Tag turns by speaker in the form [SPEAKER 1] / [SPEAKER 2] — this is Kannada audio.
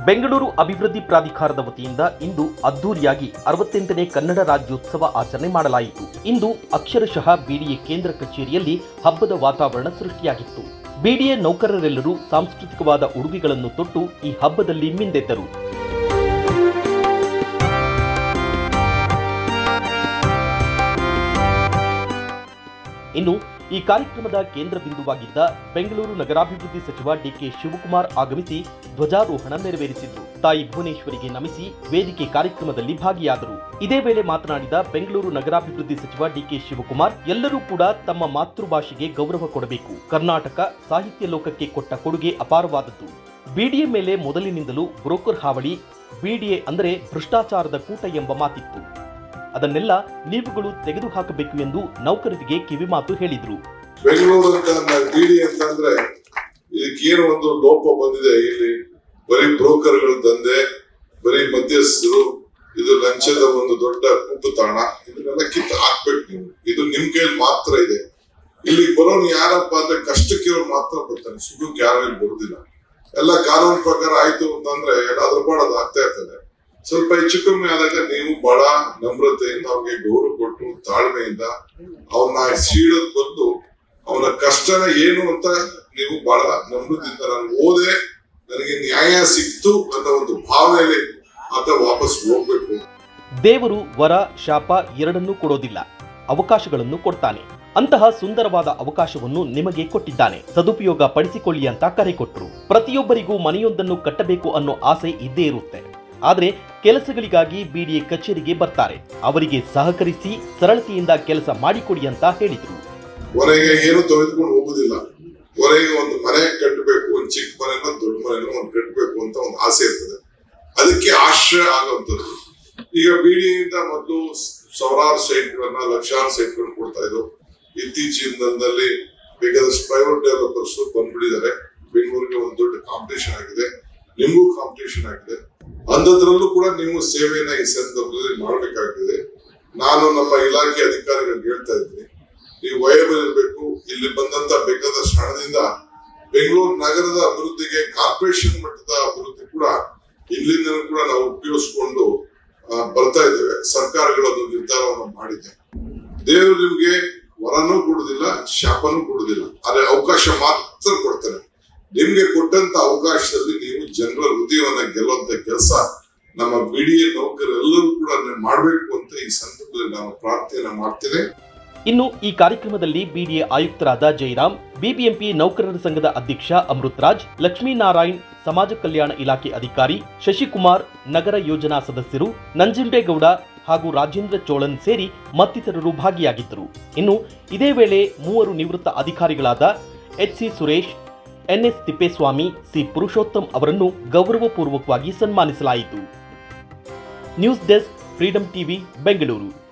[SPEAKER 1] ಬೆಂಗಳೂರು ಅಭಿವೃದ್ಧಿ ಪ್ರಾಧಿಕಾರದ ವತಿಯಿಂದ ಇಂದು ಅದ್ದೂರಿಯಾಗಿ ಅರವತ್ತೆಂಟನೇ ಕನ್ನಡ ರಾಜ್ಯೋತ್ಸವ ಆಚರಣೆ ಮಾಡಲಾಯಿತು ಇಂದು ಅಕ್ಷರಶಃ ಬಿಡಿಎ ಕೇಂದ್ರ ಕಚೇರಿಯಲ್ಲಿ ಹಬ್ಬದ ವಾತಾವರಣ ಸೃಷ್ಟಿಯಾಗಿತ್ತು ಬಿಡಿಎ ನೌಕರರೆಲ್ಲರೂ ಸಾಂಸ್ಕೃತಿಕವಾದ ಉಡುಗೆಗಳನ್ನು ತೊಟ್ಟು ಈ ಹಬ್ಬದಲ್ಲಿ ಮಿಂದೆದ್ದರು ಇನ್ನು ಈ ಕಾರ್ಯಕ್ರಮದ ಕೇಂದ್ರ ಬಿಂದುವಾಗಿದ್ದ ಬೆಂಗಳೂರು ನಗರಾಭಿವೃದ್ಧಿ ಸಚಿವ ಡಿಕೆ ಶಿವಕುಮಾರ್ ಆಗಮಿಸಿ ಧ್ವಜಾರೋಹಣ ನೆರವೇರಿಸಿದ್ರು ತಾಯಿ ಭುವನೇಶ್ವರಿಗೆ ನಮಿಸಿ ವೇದಿಕೆ ಕಾರ್ಯಕ್ರಮದಲ್ಲಿ ಭಾಗಿಯಾದರು ಇದೇ ವೇಳೆ ಮಾತನಾಡಿದ ಬೆಂಗಳೂರು ನಗರಾಭಿವೃದ್ಧಿ ಸಚಿವ ಡಿಕೆ ಶಿವಕುಮಾರ್ ಎಲ್ಲರೂ ಕೂಡ ತಮ್ಮ ಮಾತೃಭಾಷೆಗೆ ಗೌರವ ಕೊಡಬೇಕು ಕರ್ನಾಟಕ ಸಾಹಿತ್ಯ ಲೋಕಕ್ಕೆ ಕೊಟ್ಟ ಕೊಡುಗೆ ಅಪಾರವಾದದ್ದು ಬಿಡಿಎ ಮೇಲೆ ಮೊದಲಿನಿಂದಲೂ ಬ್ರೋಕರ್ ಹಾವಳಿ ಬಿಡಿಎ ಅಂದರೆ ಭ್ರಷ್ಟಾಚಾರದ ಕೂಟ ಎಂಬ ಮಾತಿತ್ತು ಅದನ್ನೆಲ್ಲ ನೀವುಗಳು ತೆಗೆದುಹಾಕಬೇಕು ಎಂದು ನೌಕರರಿಗೆ ಕಿವಿಮಾತು ಹೇಳಿದ್ರು
[SPEAKER 2] ಬೆಂಗಳೂರು ಅಂತ ಬಿಡಿ ಅಂತಂದ್ರೆ ಇದಕ್ಕೇನು ಒಂದು ಲೋಪ ಬಂದಿದೆ ಇಲ್ಲಿ ಬರೀ ಬ್ರೋಕರ್ಗಳ ದಂಧೆ ಬರೀ ಮಧ್ಯಸ್ಥರು ಇದು ಲಂಚದ ಒಂದು ದೊಡ್ಡ ಕುಪ್ಪುತಾಣ ಇದನ್ನೆಲ್ಲ ಕಿತ್ತು ಹಾಕ್ಬೇಕು ನೀವು ಇದು ನಿಮ್ ಕೈಯಲ್ಲಿ ಮಾತ್ರ ಇದೆ ಇಲ್ಲಿ ಬರೋನು ಯಾರಪ್ಪ ಅಂದ್ರೆ ಕಷ್ಟಕ್ಕಿರೋ ಮಾತ್ರ ಬರ್ತಾನೆ ಸುಖಕ್ಕೆ ಯಾರು ಇಲ್ಲಿ ಬರುದಿಲ್ಲ ಎಲ್ಲ ಕಾನೂನು ಪ್ರಕಾರ ಆಯ್ತು ಅಂತಂದ್ರೆ ಅದ್ರ ಪಾಡ್ ಅದು ಆಗ್ತಾ ಇರ್ತದೆ ಸ್ವಲ್ಪ ಹೆಚ್ಚು ಕಮ್ಮಿ ಆದಾಗ ನೀವು ಬಹಳ ನಮ್ರತೆಯಿಂದ ಅವ್ರಿಗೆ ಗೌರವ ಕೊಟ್ಟು ತಾಳ್ಮೆಯಿಂದ ಅವನ್ನ ಸೀಳದ್ ಬಂದು ಅವನ ಕಷ್ಟನ ಏನು ಅಂತ ನೀವು ಬಹಳ ನಮ್ರದಿಂದ ನಾನು ಓದೆ ನನಗೆ ನ್ಯಾಯ ಸಿಕ್ತು ಅನ್ನೋ ಒಂದು ಭಾವನೆಯಲ್ಲಿ ಆತ ವಾಪಸ್ ಹೋಗ್ಬೇಕು
[SPEAKER 1] ದೇವರು ವರ ಶಾಪ ಎರಡನ್ನೂ ಕೊಡೋದಿಲ್ಲ ಅವಕಾಶಗಳನ್ನು ಕೊಡ್ತಾನೆ ಅಂತಹ ಸುಂದರವಾದ ಅವಕಾಶವನ್ನು ನಿಮಗೆ ಕೊಟ್ಟಿದ್ದಾನೆ ಸದುಪಯೋಗ ಪಡಿಸಿಕೊಳ್ಳಿ ಅಂತ ಕರೆ ಕೊಟ್ಟರು ಪ್ರತಿಯೊಬ್ಬರಿಗೂ ಮನೆಯೊಂದನ್ನು ಕಟ್ಟಬೇಕು ಅನ್ನೋ ಆಸೆ ಇದ್ದೇ ಇರುತ್ತೆ ಆದರೆ ಕೆಲಸಗಳಿಗಾಗಿ ಬಿಡಿಎ ಕಚೇರಿಗೆ ಬರ್ತಾರೆ ಅವರಿಗೆ ಸಹಕರಿಸಿ ಸರಳತೆಯಿಂದ ಕೆಲಸ ಮಾಡಿಕೊಡಿ ಅಂತ ಹೇಳಿದ್ರು
[SPEAKER 2] ಹೊರಗೆ ಏನು ತೆಗೆದುಕೊಂಡು ಹೋಗುದಿಲ್ಲ ಹೊರಗೆ ಒಂದು ಮನೆ ಕಟ್ಟಬೇಕು ಒಂದು ಚಿಕ್ಕ ಮನೆನೋ ದೊಡ್ಡ ಮನೆನೋ ಒಂದು ಕಟ್ಟಬೇಕು ಅಂತ ಒಂದು ಆಸೆ ಇರ್ತದೆ ಅದಕ್ಕೆ ಆಶ್ರಯ ಆಗುವಂಥದ್ದು ಈಗ ಬಿಡಿಯಿಂದ ಮೊದಲು ಸಾವಿರಾರು ಸೈಟ್ಗಳನ್ನ ಲಕ್ಷಾರು ಸೈಟ್ಗಳನ್ನ ಕೊಡ್ತಾ ಇದ್ರು ಇತ್ತೀಚಿನ ದಿನದಲ್ಲಿ ಬೇಕಾದಷ್ಟು ಪ್ರೈವೇಟ್ ಡೆವಲಪರ್ಸ್ ಬಂದ್ಬಿಟ್ಟಿದ್ದಾರೆ ಬೆಂಗಳೂರಿಗೆ ಒಂದು ದೊಡ್ಡ ಕಾಂಪಿಟೇಷನ್ ಆಗಿದೆ ನಿಮಗೂ ಕಾಂಪಿಟೇಷನ್ ಆಗಿದೆ ಅಂಥದ್ರಲ್ಲೂ ಕೂಡ ನೀವು ಸೇವೆಯನ್ನ ಈ ಸಂದರ್ಭದಲ್ಲಿ ಮಾಡಬೇಕಾಗಿದೆ ನಾನು ನಮ್ಮ ಇಲಾಖೆ ಅಧಿಕಾರಿಗಳಿಗೆ ಹೇಳ್ತಾ ಇದ್ದೀನಿ ನೀವು ವಯಬಲ್ ಇರಬೇಕು ಇಲ್ಲಿ ಬಂದಂತ ಬೇಕಾದಷ್ಟು ಹಣದಿಂದ ಬೆಂಗಳೂರು ನಗರದ ಅಭಿವೃದ್ಧಿಗೆ ಕಾರ್ಪೊರೇಷನ್ ಮಟ್ಟದ ಅಭಿವೃದ್ಧಿ ಕೂಡ ಇಲ್ಲಿಂದ ಕೂಡ ನಾವು ಉಪಯೋಗಿಸ್ಕೊಂಡು ಆ, ಬರ್ತಾ ಇದ್ದೇವೆ ಸರ್ಕಾರಗಳು ಅದು ನಿರ್ಧಾರವನ್ನು ಮಾಡಿದೆ ದೇವರು ನಿಮ್ಗೆ ವರನೂ ಕೊಡುದಿಲ್ಲ ಶಾಪನೂ ಕೊಡುದಿಲ್ಲ ಆದ್ರೆ ಅವಕಾಶ ಮಾತ್ರ ಕೊಡ್ತಾನೆ ನಿಮ್ಗೆ ಕೊಟ್ಟಂತ ಅವಕಾಶದಲ್ಲಿ ನೀವು ಜನರ ಹೃದಯವನ್ನ ಗೆಲ್ಲುವಂತ ಕೆಲಸ ನಮ್ಮ ಬಿಡಿಎ ನೌಕರೆಲ್ಲರೂ ಕೂಡ ನೀವು ಮಾಡ್ಬೇಕು ಅಂತ ಈ ಸಂದರ್ಭದಲ್ಲಿ ನಾನು ಪ್ರಾರ್ಥನೆ ಮಾಡ್ತೇನೆ
[SPEAKER 1] ಇನ್ನು ಈ ಕಾರ್ಯಕ್ರಮದಲ್ಲಿ ಬಿಡಿಎ ಆಯುಕ್ತರಾದ ಜೈರಾಮ್ ಬಿಬಿಎಂಪಿ ನೌಕರರ ಸಂಘದ ಅಧ್ಯಕ್ಷ ಅಮೃತ್ ರಾಜ್ ಲಕ್ಷ್ಮೀನಾರಾಯಣ್ ಸಮಾಜ ಕಲ್ಯಾಣ ಇಲಾಖೆ ಅಧಿಕಾರಿ ಶಶಿಕುಮಾರ್ ನಗರ ಯೋಜನಾ ಸದಸ್ಯರು ನಂಜುಂಡೇಗೌಡ ಹಾಗೂ ರಾಜೇಂದ್ರ ಚೋಳನ್ ಸೇರಿ ಮತ್ತಿತರರು ಭಾಗಿಯಾಗಿದ್ದರು ಇನ್ನು ಇದೇ ವೇಳೆ ಮೂವರು ನಿವೃತ್ತ ಅಧಿಕಾರಿಗಳಾದ H C Suresh N S Thippeswamy C Purushottam ಅವರನ್ನು ಗೌರವಪೂರ್ವಕವಾಗಿ ಸನ್ಮಾನಿಸಲಾಯಿತು news desk freedom TV Bengaluru